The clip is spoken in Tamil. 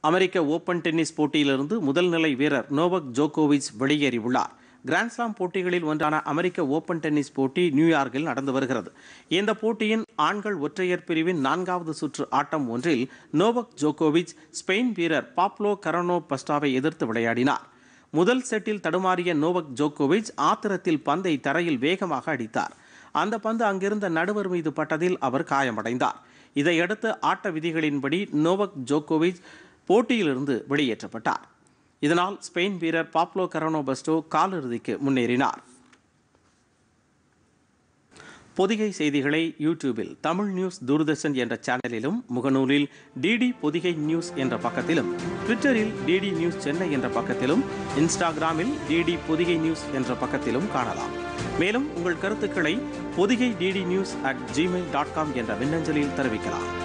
அமெரிக்க ஓபன் டென்னிஸ் போட்டியிலிருந்து முதல் நிலை வீரர் நோவக் ஜோகோவிச் வெளியேறியுள்ளார் கிராண்ட்ஸ்லாம் போட்டிகளில் ஒன்றான அமெரிக்க ஓபன் டென்னிஸ் போட்டி நியூயார்க்கில் நடந்து வருகிறது இந்த போட்டியின் ஆண்கள் ஒற்றையர் பிரிவின் நான்காவது சுற்று ஆட்டம் ஒன்றில் நோவக் ஜோகோவிச் ஸ்பெயின் வீரர் பாப்லோ கரனோ பஸ்டாவை எதிர்த்து விளையாடினார் முதல் செட்டில் தடுமாறிய நோவக் ஜோகோவிச் ஆத்திரத்தில் பந்தை தரையில் வேகமாக அடித்தார் அந்த பந்து அங்கிருந்த நடுவர் மீது பட்டதில் அவர் காயமடைந்தார் இதையடுத்து ஆட்ட விதிகளின்படி நோவக் ஜோகோவிச் போட்டியிலிருந்து வெளியேற்றப்பட்டார் இதனால் ஸ்பெயின் வீரர் பாப்லோ கரோனோ பஸ்டோ காலிறுதிக்கு முன்னேறினார் பொதிகை செய்திகளை யூடியூபில் தமிழ் நியூஸ் தூர்தர்ஷன் என்ற சேனலிலும் முகநூலில் டிடி பொதிகை நியூஸ் என்ற பக்கத்திலும் ட்விட்டரில் டிடி நியூஸ் சென்னை என்ற பக்கத்திலும் இன்ஸ்டாகிராமில் டிடி பொதிகை நியூஸ் என்ற பக்கத்திலும் காணலாம் மேலும் உங்கள் கருத்துக்களை Podhigai DD news at Gmail dot com என்ற மின்னஞ்சலில் தெரிவிக்கலாம்